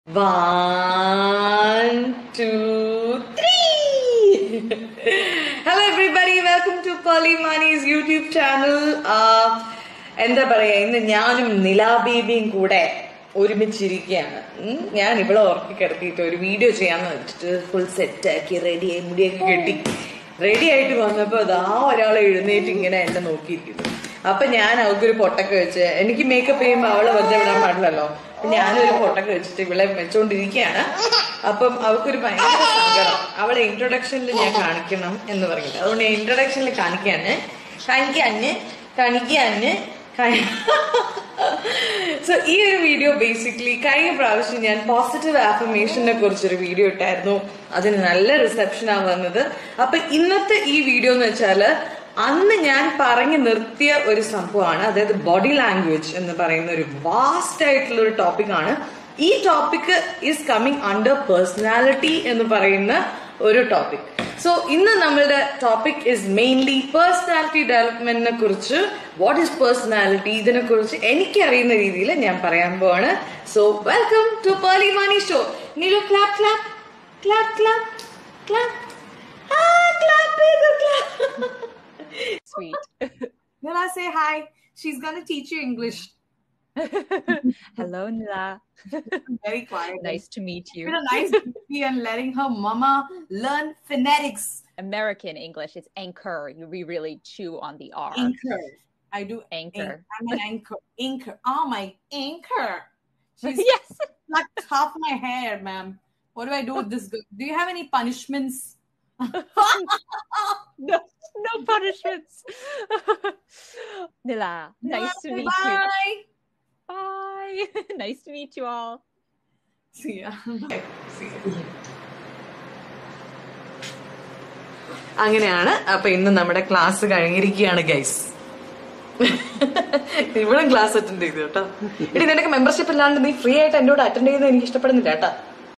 One, two, three. Hello everybody, welcome to Polly Mani's YouTube channel. Uh, എന്താ പറയാ ഇന്ന് ഞാനും നിലാ ബേബിയും കൂടെ ഒരുമിച്ചിരിക്കുകയാണ് ഉം, ഞാൻ ഇവിടെ ഉറക്കി കിടത്തിയിട്ട് ഒരു വീഡിയോ ചെയ്യാന്ന് വെച്ചിട്ട് ഫുൾ സെറ്റ് ആക്കി റെഡി ആയി മുടിയൊക്കെ കെട്ടി റെഡി ആയിട്ട് വന്നപ്പോ അതാ ഒരാൾ എഴുന്നേറ്റ് ഇങ്ങനെ എന്നെ നോക്കിയിരിക്കുന്നു അപ്പൊ ഞാൻ അവൾക്കൊരു പൊട്ടൊക്കെ വെച്ച് എനിക്ക് മേക്കപ്പ് ചെയ്യുമ്പോ അവളെ വെറുതെ വിടാൻ പാടില്ലല്ലോ അപ്പൊ ഞാനൊരു പൊട്ടൊക്കെ വെച്ചിട്ട് ഇവളെ വെച്ചോണ്ടിരിക്കുകയാണ് അപ്പം അവൾക്കൊരു ഭയങ്കര സങ്കടം അവളെ ഇൻട്രൊഡക്ഷനിൽ ഞാൻ കാണിക്കണം എന്ന് പറഞ്ഞിട്ട് അതുകൊണ്ട് ഇൻട്രൊഡക്ഷനിൽ കാണിക്കാന് കാണിക്കാന് കാണിക്കാന് സോ ഈ ഒരു വീഡിയോ ബേസിക്കലി കഴിഞ്ഞ പ്രാവശ്യം ഞാൻ പോസിറ്റീവ് ആഫർമേഷനെ കുറിച്ചൊരു വീഡിയോ ഇട്ടായിരുന്നു അതിന് നല്ല റിസപ്ഷനാണ് വന്നത് അപ്പൊ ഇന്നത്തെ ഈ വീഡിയോ എന്ന് വെച്ചാല് അന്ന് ഞാൻ പറഞ്ഞു നിർത്തിയ ഒരു സംഭവമാണ് അതായത് ബോഡി ലാംഗ്വേജ് എന്ന് പറയുന്ന ഒരു വാസ്റ്റ് ആയിട്ടുള്ള ഒരു ടോപ്പിക്കാണ് ഈ topic is coming under personality എന്ന് പറയുന്ന ഒരു ടോപ്പിക് സോ ഇന്ന് നമ്മളുടെ ടോപ്പിക് ഇസ് മെയിൻലി പേഴ്സണാലിറ്റി ഡെവലപ്മെന്റിനെ കുറിച്ച് വാട്ട് ഈസ് പേഴ്സണാലിറ്റി ഇതിനെ കുറിച്ച് എനിക്കറിയുന്ന രീതിയിൽ ഞാൻ പറയാൻ പോവാണ് so welcome to Pearle Maaney show Nilu clap clap clap clap clap clap ചെയ്തു clap Sweet. Nila, say hi. She's gonna teach you English. Hello, Nila. Very quiet. Nice to meet you. Been a nice baby and letting her mama learn phonetics. American English is anchor. You we really chew on the R. Anchor. I do Anchor. anch- I'm an anchor. Anchor. Oh my anchor. She's yes. plucked half my hair, ma'am. What do I do with this? girl? Do you have any punishments? No, no punishments. Nila, nice to meet you. Bye. Bye. nice to meet you all. See ya. See ya. അങ്ങനെയാണ് അപ്പൊ ഇന്ന് നമ്മുടെ class കഴിഞ്ഞിരിക്കുകയാണ് guys ഇവിടെ class attend ചെയ്തു കേട്ടോ ഇനി നിനക്ക് മെമ്പർഷിപ്പ് ഇല്ലാണ്ട് നീ ഫ്രീ ആയിട്ട് എന്നോട് അറ്റൻഡ് ചെയ്യുന്നത് എനിക്ക് ഇഷ്ടപ്പെടുന്നില്ല കേട്ടോ